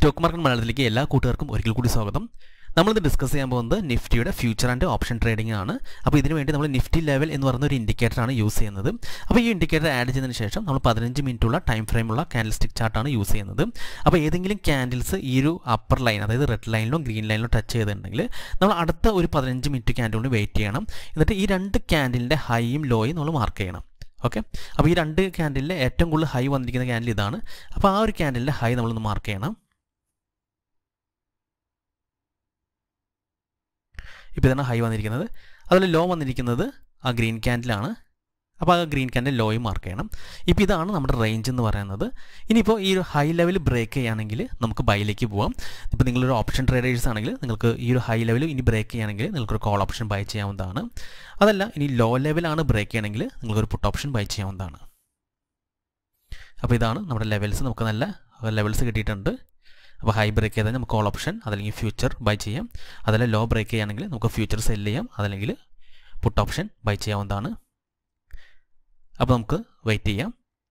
stock market മലയാളത്തിലേക്ക് എല്ലാ കൂട്ടുകാർക്കും ഒരിക്കൽ കൂടി സ്വാഗതം നമ്മളിത് ഡിസ്കസ് ചെയ്യാൻ പോകുന്നത് നിഫ്റ്റിയുടെ ഫ്യൂച്ചർ ആൻഡ് ഓപ്ഷൻ ട്രേഡിംഗ് ആണ് അപ്പോൾ ഇതിനു വേണ്ടി നമ്മൾ നിഫ്റ്റി ലെവൽ എന്ന് പറയുന്ന ഒരു ഇൻഡിക്കേറ്റർ ആണ് യൂസ് ചെയ്യുന്നത് അപ്പോൾ ഈ ഇൻഡിക്കേറ്റർ ആഡ് ചെയ്തതിന് ശേഷം നമ്മൾ പതിനഞ്ച് മിനിറ്റുള്ള ടൈം ഫ്രെയിമുള്ള ക്യാൻഡിൽസ്റ്റിക് ചാർട്ടാണ് യൂസ് ചെയ്യുന്നത് അപ്പോൾ ഏതെങ്കിലും ക്യാൻഡിൽസ് ഈ ഒരു അപ്പർ ലൈൻ അതായത് റെഡ് ലൈനിലോ ഗ്രീൻ ലൈനിലോ ടച്ച് ചെയ്തിട്ടുണ്ടെങ്കിൽ നമ്മൾ അടുത്ത ഒരു പതിനഞ്ച് മിനിറ്റ് ക്യാൻഡിലിന് വെയിറ്റ് ചെയ്യണം എന്നിട്ട് ഈ രണ്ട് ക്യാൻഡിലിൻ്റെ ഹൈയും ലോയും നമ്മൾ മാർക്ക് ചെയ്യണം ഓക്കെ അപ്പോൾ ഈ രണ്ട് ക്യാൻഡിലിൽ ഏറ്റവും കൂടുതൽ ഹൈ വന്നിരിക്കുന്ന ക്യാൻഡിൽ ഇതാണ് അപ്പോൾ ആ ഒരു ക്യാൻഡിലിൻ്റെ ഹൈ നമ്മളൊന്ന് മാർക്ക് ചെയ്യണം ഇപ്പോൾ ഇതാണ് ഹൈ വന്നിരിക്കുന്നത് അതുപോലെ ലോ വന്നിരിക്കുന്നത് ആ ഗ്രീൻ ക്യാൻഡിലാണ് അപ്പോൾ ആ ഗ്രീൻ ക്യാൻഡിൽ ലോയും മാർക്ക് ചെയ്യണം ഇപ്പോൾ ഇതാണ് നമ്മുടെ റേഞ്ച് എന്ന് പറയുന്നത് ഇനിയിപ്പോൾ ഈ ഒരു ഹൈ ലെവൽ ബ്രേക്ക് ചെയ്യുകയാണെങ്കിൽ നമുക്ക് ബൈയിലേക്ക് പോവാം ഇപ്പോൾ നിങ്ങളൊരു ഓപ്ഷൻ ട്രേഡേഴ്സ് ആണെങ്കിൽ നിങ്ങൾക്ക് ഈ ഒരു ഹൈ ലെവൽ ഇനി ബ്രേക്ക് ചെയ്യുകയാണെങ്കിൽ നിങ്ങൾക്കൊരു കോൾ ഓപ്ഷൻ ബൈ ചെയ്യാവുന്നതാണ് അതല്ല ഇനി ലോ ലെവലാണ് ബ്രേക്ക് ചെയ്യണമെങ്കിൽ നിങ്ങൾക്കൊരു പുട്ട് ഓപ്ഷൻ ബൈ ചെയ്യാവുന്നതാണ് അപ്പോൾ ഇതാണ് നമ്മുടെ ലെവൽസ് നമുക്ക് നല്ല ലെവൽസ് കിട്ടിയിട്ടുണ്ട് അപ്പോൾ ഹൈ ബ്രേക്ക് ചെയ്താൽ നമുക്ക് കോൾ ഓപ്ഷൻ അതല്ലെങ്കിൽ ഫ്യൂച്ചർ ബൈ ചെയ്യാം അതല്ല ലോ ബ്രേക്ക് ചെയ്യുകയാണെങ്കിൽ നമുക്ക് ഫ്യൂച്ചർ സെല് ചെയ്യാം അതല്ലെങ്കിൽ പുട്ട് ഓപ്ഷൻ ബൈ ചെയ്യാവുന്നതാണ് അപ്പോൾ നമുക്ക് വെയിറ്റ് ചെയ്യാം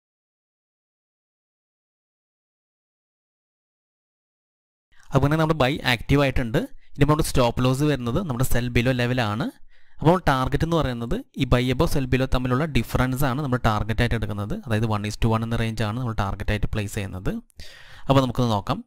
അപ്പോൾ നമ്മുടെ ബൈ ആക്റ്റീവ് ആയിട്ടുണ്ട് ഇനി നമ്മുടെ സ്റ്റോപ്പ് ലോസ് വരുന്നത് നമ്മുടെ സെൽ ബിലോ ലെവലാണ് അപ്പോൾ ടാർഗറ്റ് എന്ന് പറയുന്നത് ഈ ബൈ എബോ സെൽ ബിലോ തമ്മിലുള്ള ഡിഫറൻസ് ആണ് നമ്മൾ ടാർഗറ്റ് ആയിട്ട് എടുക്കുന്നത് അതായത് വൺ ഈസ് ടു വൺ എന്ന റേഞ്ച് ആണ് നമ്മൾ ടാർഗറ്റ് ആയിട്ട് പ്ലേസ് ചെയ്യുന്നത് അപ്പോൾ നമുക്കൊന്ന് നോക്കാം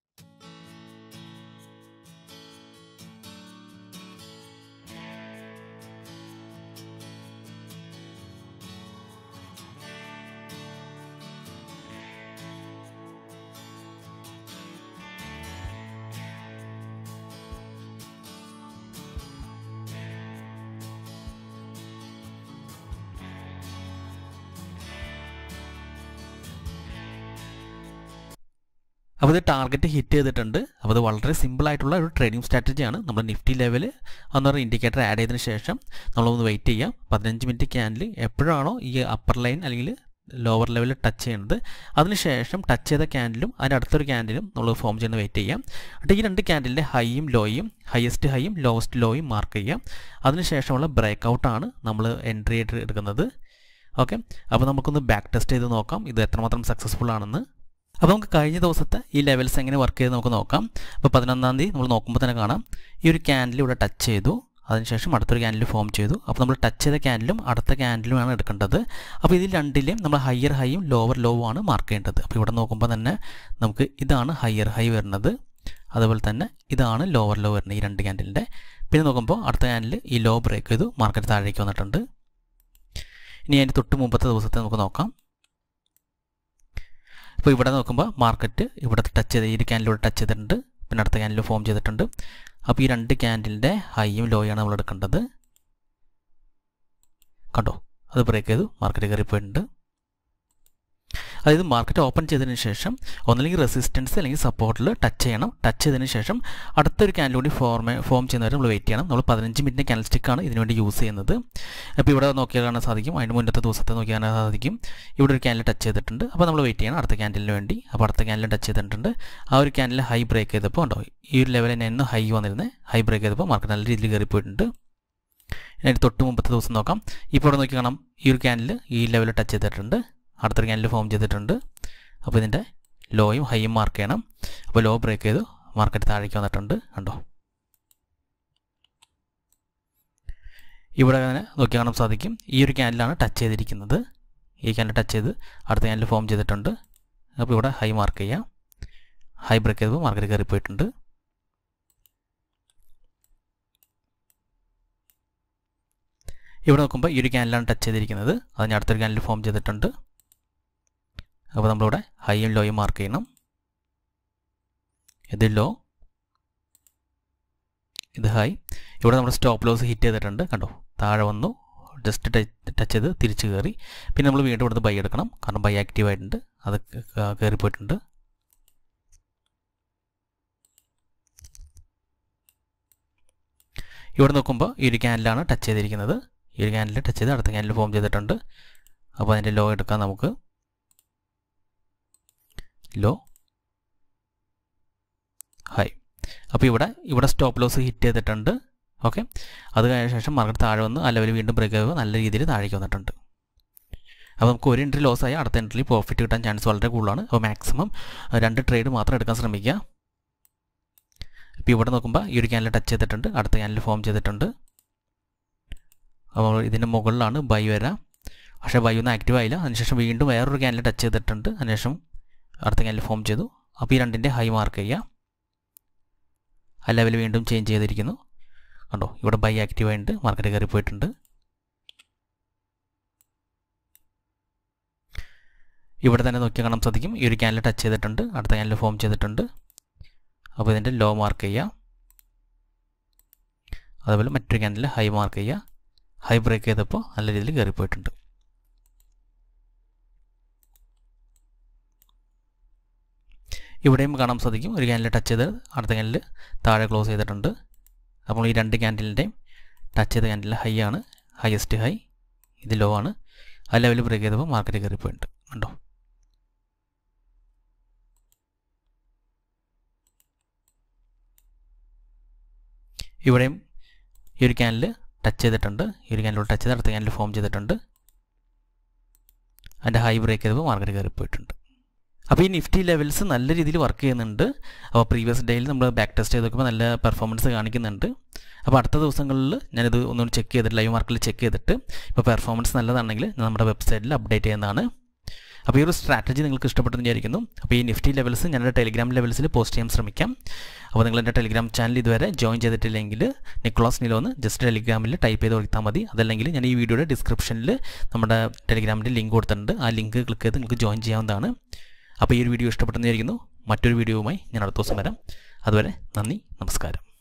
അപ്പോൾ ഇത് ടാർഗറ്റ് ഹിറ്റ് ചെയ്തിട്ടുണ്ട് അപ്പോൾ അത് വളരെ സിമ്പിൾ ആയിട്ടുള്ള ഒരു ട്രേഡിംഗ് സ്ട്രാറ്റജിയാണ് നമ്മൾ നിഫ്റ്റി ലെവൽ എന്ന് പറയുന്ന ഇൻഡിക്കേറ്റർ ആഡ് ചെയ്തതിന് ശേഷം നമ്മളൊന്ന് വെയിറ്റ് ചെയ്യാം പതിനഞ്ച് മിനിറ്റ് ക്യാൻഡിൽ എപ്പോഴാണോ ഈ അപ്പർ ലൈൻ അല്ലെങ്കിൽ ലോവർ ലെവലിൽ ടച്ച് ചെയ്യുന്നത് അതിനുശേഷം ടച്ച് ചെയ്ത ക്യാൻഡിലും അതിൻ്റെ അടുത്തൊരു ക്യാൻഡിലും നമ്മൾ ഫോം ചെയ്യുന്ന വെയിറ്റ് ചെയ്യാം എന്നിട്ട് ഈ രണ്ട് ക്യാൻഡിലിൻ്റെ ഹൈയും ലോയും ഹയസ്റ്റ് ഹൈയും ലോവസ്റ്റ് ലോയും മാർക്ക് ചെയ്യാം അതിനുശേഷമുള്ള ബ്രേക്ക് ഔട്ടാണ് നമ്മൾ എൻട്രി ആയിട്ട് എടുക്കുന്നത് ഓക്കെ അപ്പോൾ നമുക്കൊന്ന് ബാക്ക് ടെസ്റ്റ് ചെയ്ത് നോക്കാം ഇത് എത്രമാത്രം സക്സസ്ഫുൾ ആണെന്ന് അപ്പോൾ നമുക്ക് കഴിഞ്ഞ ദിവസത്തെ ഈ ലെവൽസ് എങ്ങനെ വർക്ക് ചെയ്ത് നമുക്ക് നോക്കാം അപ്പോൾ പതിനൊന്നാം തീയതി നമ്മൾ നോക്കുമ്പോൾ തന്നെ കാണാം ഈ ഒരു ക്യാൻഡിൽ ഇവിടെ ടച്ച് ചെയ്തു അതിനുശേഷം അടുത്തൊരു ക്യാൻഡിൽ ഫോം ചെയ്തു അപ്പോൾ നമ്മൾ ടച്ച് ചെയ്ത ക്യാൻഡിലും അടുത്ത ക്യാൻഡിലുമാണ് എടുക്കേണ്ടത് അപ്പോൾ ഇതിൽ രണ്ടിലെയും നമ്മൾ ഹയർ ഹൈയും ലോവർ ലോവും ആണ് മാർക്ക് ചെയ്യേണ്ടത് അപ്പോൾ ഇവിടെ നോക്കുമ്പോൾ തന്നെ നമുക്ക് ഇതാണ് ഹയർ ഹൈ വരുന്നത് അതുപോലെ തന്നെ ഇതാണ് ലോവർ ലോ വരുന്നത് ഈ രണ്ട് ക്യാൻഡിലിൻ്റെ പിന്നെ നോക്കുമ്പോൾ അടുത്ത ക്യാൻഡിൽ ഈ ലോ ബ്രേക്ക് ചെയ്തു മാർക്കറ്റ് താഴേക്ക് വന്നിട്ടുണ്ട് ഇനി അതിൻ്റെ തൊട്ട് മുമ്പത്തെ ദിവസത്തെ നമുക്ക് നോക്കാം ഇപ്പോൾ ഇവിടെ നോക്കുമ്പോൾ മാർക്കറ്റ് ഇവിടെ ടച്ച് ചെയ്ത് ഈ ക്യാൻഡിലൂടെ ടച്ച് ചെയ്തിട്ടുണ്ട് പിന്നെ അടുത്ത ക്യാൻഡിൽ ഫോം ചെയ്തിട്ടുണ്ട് അപ്പോൾ ഈ രണ്ട് ക്യാൻഡിലിൻ്റെ ഹൈയും ലോയാണ് നമ്മൾ എടുക്കേണ്ടത് കണ്ടോ അത് ബ്രേക്ക് ചെയ്തു മാർക്കറ്റ് കയറിപ്പോയിട്ടുണ്ട് അതായത് മാർക്കറ്റ് ഓപ്പൺ ചെയ്തതിന് ശേഷം ഒന്നല്ലെങ്കിൽ റെസിസ്റ്റൻസ് അല്ലെങ്കിൽ സപ്പോർട്ടിൽ ടച്ച് ചെയ്യണം ടച്ച് ചെയ്തതിന് ശേഷം അടുത്തൊരു ക്യാൻഡിൽ കൂടി ഫോം ഫോം ചെയ്യുന്നവരെ നമ്മൾ വെയിറ്റ് ചെയ്യണം നമ്മൾ പതിനഞ്ച് മിനിറ്റ് ക്യാൻഡിൽ സ്റ്റിക്കാണ് ഇതിനുവേണ്ടി യൂസ് ചെയ്യുന്നത് അപ്പോൾ ഇവിടെ നോക്കിയാൽ കാണാൻ സാധിക്കും അതിന് മുന്നത്തെ ദിവസത്തെ നോക്കിയാൽ കാണാൻ സാധിക്കും ഇവിടെ ഒരു ക്യാൻഡിൽ ടച്ച് ചെയ്തിട്ടുണ്ട് അപ്പോൾ നമ്മൾ വെയിറ്റ് ചെയ്യണം അടുത്ത ക്യാൻഡിലിന് വേണ്ടി അപ്പോൾ അടുത്ത ക്യാൻഡിൽ ടച്ച് ചെയ്തിട്ടുണ്ട് ആ ഒരു ക്യാൻഡിൽ ഹൈ ബ്രേക്ക് ചെയ്തപ്പോൾ ഉണ്ടോ ഈ ഒരു ലെവലിൽ തന്നെ ഹൈ വന്നിരുന്നത് ഹൈ ബ്രേക്ക് ചെയ്തപ്പോൾ മാർക്കറ്റ് നല്ല രീതിയിൽ കയറിപ്പോയിട്ടുണ്ട് അതിന് തൊട്ട് മുമ്പത്തെ ദിവസം നോക്കാം ഇപ്പോൾ ഇവിടെ നോക്കി കാണാം ഈ ഒരു ക്യാൻഡിൽ ഈ ലെവലിൽ ടച്ച് ചെയ്തിട്ടുണ്ട് അടുത്തൊരു ക്യാൻഡിൽ ഫോം ചെയ്തിട്ടുണ്ട് അപ്പോൾ ഇതിൻ്റെ ലോയും ഹൈയും മാർക്ക് ചെയ്യണം അപ്പോൾ ലോ ബ്രേക്ക് ചെയ്തു മാർക്കറ്റ് താഴേക്ക് വന്നിട്ടുണ്ട് കണ്ടോ ഇവിടെ അങ്ങനെ നോക്കി കാണാൻ സാധിക്കും ഈ ഒരു ക്യാൻഡിലാണ് ടച്ച് ചെയ്തിരിക്കുന്നത് ഈ ക്യാൻഡിൽ ടച്ച് ചെയ്ത് അടുത്ത ക്യാൻഡിൽ ഫോം ചെയ്തിട്ടുണ്ട് അപ്പോൾ ഇവിടെ ഹൈ മാർക്ക് ചെയ്യാം ഹൈ ബ്രേക്ക് ചെയ്തപ്പോൾ മാർക്കറ്റ് കയറിപ്പോയിട്ടുണ്ട് ഇവിടെ നോക്കുമ്പോൾ ഈ ഒരു ക്യാൻഡിലാണ് ടച്ച് ചെയ്തിരിക്കുന്നത് അതിന് അടുത്തൊരു ക്യാൻഡിൽ ഫോം ചെയ്തിട്ടുണ്ട് അപ്പോൾ നമ്മളിവിടെ ഹൈയും ലോയും മാർക്ക് ചെയ്യണം ഇത് ലോ ഇത് ഹൈ ഇവിടെ നമ്മുടെ സ്റ്റോപ്പ് ലോസ് ഹിറ്റ് ചെയ്തിട്ടുണ്ട് കണ്ടോ താഴെ വന്നു ജസ്റ്റ് ടച്ച് ചെയ്ത് തിരിച്ച് കയറി പിന്നെ നമ്മൾ വീണ്ടും ഇവിടുന്ന് ബൈ എടുക്കണം കാരണം ബൈ ആക്റ്റീവ് ആയിട്ടുണ്ട് അത് കയറിപ്പോയിട്ടുണ്ട് ഇവിടെ നോക്കുമ്പോൾ ഈ ഒരു ക്യാൻഡിലാണ് ടച്ച് ചെയ്തിരിക്കുന്നത് ഈ ഒരു ക്യാൻഡിൽ ടച്ച് ചെയ്ത് അടുത്ത ക്യാൻഡിൽ ഫോം ചെയ്തിട്ടുണ്ട് അപ്പോൾ അതിൻ്റെ ലോ എടുക്കാം നമുക്ക് ലോ ഹൈ അപ്പോൾ ഇവിടെ ഇവിടെ സ്റ്റോപ്പ് ലോസ് ഹിറ്റ് ചെയ്തിട്ടുണ്ട് ഓക്കെ അത് കഴിഞ്ഞ ശേഷം മാർക്കറ്റ് താഴെ വന്ന് ആ ലെവൽ വീണ്ടും ബ്രേക്ക് ആവുക നല്ല രീതിയിൽ താഴേക്ക് വന്നിട്ടുണ്ട് അപ്പോൾ നമുക്ക് ഒരു എൻട്രി ലോസ് ആയി അടുത്ത എൻട്രി പ്രോഫിറ്റ് കിട്ടാൻ ചാൻസ് വളരെ കൂടുതലാണ് അപ്പോൾ മാക്സിമം രണ്ട് ട്രേഡ് മാത്രം എടുക്കാൻ ശ്രമിക്കുക ഇപ്പോൾ ഇവിടെ നോക്കുമ്പോൾ ഈ ഒരു ക്യാനിൽ ടച്ച് ചെയ്തിട്ടുണ്ട് അടുത്ത ക്യാനിൽ ഫോം ചെയ്തിട്ടുണ്ട് അപ്പോൾ ഇതിൻ്റെ മുകളിലാണ് ബൈ വരാം പക്ഷേ ബൈ ഒന്നും ആക്റ്റീവ് ആയില്ല അതിനുശേഷം വീണ്ടും വേറൊരു ക്യാനിൽ ടച്ച് ചെയ്തിട്ടുണ്ട് അതിനുശേഷം അടുത്ത ക്യാനിൽ ഫോം ചെയ്തു അപ്പോൾ ഈ രണ്ടിൻ്റെ ഹൈ മാർക്ക് ചെയ്യുക ആ ലെവൽ വീണ്ടും ചേഞ്ച് ചെയ്തിരിക്കുന്നു കണ്ടോ ഇവിടെ ബൈ ആക്റ്റീവ് ആയിട്ടുണ്ട് മാർക്കറ്റ് കയറി പോയിട്ടുണ്ട് ഇവിടെ തന്നെ നോക്കിയാൽ കാണാൻ സാധിക്കും ഈ ഒരു ക്യാനിൽ ടച്ച് ചെയ്തിട്ടുണ്ട് അടുത്ത ക്യാനിൽ ഫോം ചെയ്തിട്ടുണ്ട് അപ്പോൾ ഇതിൻ്റെ ലോ മാർക്ക് ചെയ്യുക അതുപോലെ മറ്റൊരു ക്യാനിൽ ഹൈ മാർക്ക് ചെയ്യുക ഹൈ ബ്രേക്ക് ചെയ്തപ്പോൾ നല്ല രീതിയിൽ കയറിപ്പോയിട്ടുണ്ട് ഇവിടെയും കാണാൻ സാധിക്കും ഒരു ക്യാനിൽ ടച്ച് ചെയ്ത് അടുത്ത ക്യാനിൽ താഴെ ക്ലോസ് ചെയ്തിട്ടുണ്ട് അപ്പോൾ ഈ രണ്ട് ക്യാൻഡിലിൻ്റെയും ടച്ച് ചെയ്ത ക്യാൻഡിൽ ഹൈ ആണ് ഹയസ്റ്റ് ഹൈ ഇത് ലോ ആണ് ആ ലെവൽ ബ്രേക്ക് ചെയ്തപ്പോൾ മാർക്കറ്റ് കയറിപ്പോയിട്ടുണ്ട് കണ്ടോ ഇവിടെയും ഈ ഒരു ക്യാനിൽ ടച്ച് ചെയ്തിട്ടുണ്ട് ഈ ഒരു ക്യാനിലോട്ട് ടച്ച് ചെയ്ത് അടുത്ത ക്യാനിൽ ഫോം ചെയ്തിട്ടുണ്ട് അതിൻ്റെ ഹൈ ബ്രേക്ക് ചെയ്തപ്പോൾ മാർക്കറ്റ് കയറിപ്പോയിട്ടുണ്ട് അപ്പോൾ ഈ നിഫ്റ്റി ലെവൽസ് നല്ല രീതിയിൽ വർക്ക് ചെയ്യുന്നുണ്ട് അപ്പോൾ പ്രീവിയസ് ഡേയിൽ നമ്മൾ ബാക്ക് ടെസ്റ്റ് ചെയ്ത് നോക്കുമ്പോൾ നല്ല പെർഫോമൻസ് കാണിക്കുന്നുണ്ട് അപ്പോൾ അടുത്ത ദിവസങ്ങളിൽ ഞാനിത് ഒന്നുകൂടി ചെക്ക് ചെയ്തിട്ട് ലൈവ് മാർക്കറ്റിൽ ചെക്ക് ചെയ്തിട്ട് ഇപ്പോൾ പെർഫോമൻസ് നല്ലതാണെങ്കിൽ ഞാൻ നമ്മുടെ വെബ്സൈറ്റിൽ അപ്ഡേറ്റ് ചെയ്യുന്നതാണ് അപ്പോൾ ഈ ഒരു സ്ട്രാറ്റജി നിങ്ങൾക്ക് ഇഷ്ടപ്പെട്ടെന്ന് വിചാരിക്കുന്നു അപ്പോൾ ഈ നിഫ്റ്റി ലെവൽസ് ഞാനൊരു ടെലിഗ്രാം ലെവൽസിൽ പോസ്റ്റ് ചെയ്യാൻ ശ്രമിക്കാം അപ്പോൾ നിങ്ങൾ എൻ്റെ ടെലിഗ്രാം ചാനൽ ഇതുവരെ ജോയിൻ ചെയ്തിട്ടില്ലെങ്കിൽ നിക്കോളാസ് നിലോന്ന് ജസ്റ്റ് ടെലിഗ്രാമിൽ ടൈപ്പ് ചെയ്ത് കൊടുത്താൽ മതി അതല്ലെങ്കിൽ ഞാൻ ഈ വീഡിയോയുടെ ഡിസ്ക്രിപ്ഷനിൽ നമ്മുടെ ടെലിഗ്രാമിൻ്റെ ലിങ്ക് കൊടുത്തിട്ടുണ്ട് ആ ലിങ്ക് ക്ലിക്ക് ചെയ്ത് നിങ്ങൾക്ക് ജോയിൻ ചെയ്യാവുന്നതാണ് അപ്പോൾ ഈ ഒരു വീഡിയോ ഇഷ്ടപ്പെട്ടെന്ന് വിചാരിക്കുന്നു മറ്റൊരു വീഡിയോവുമായി ഞാൻ അടുത്ത ദിവസം വരാം അതുവരെ നന്ദി നമസ്കാരം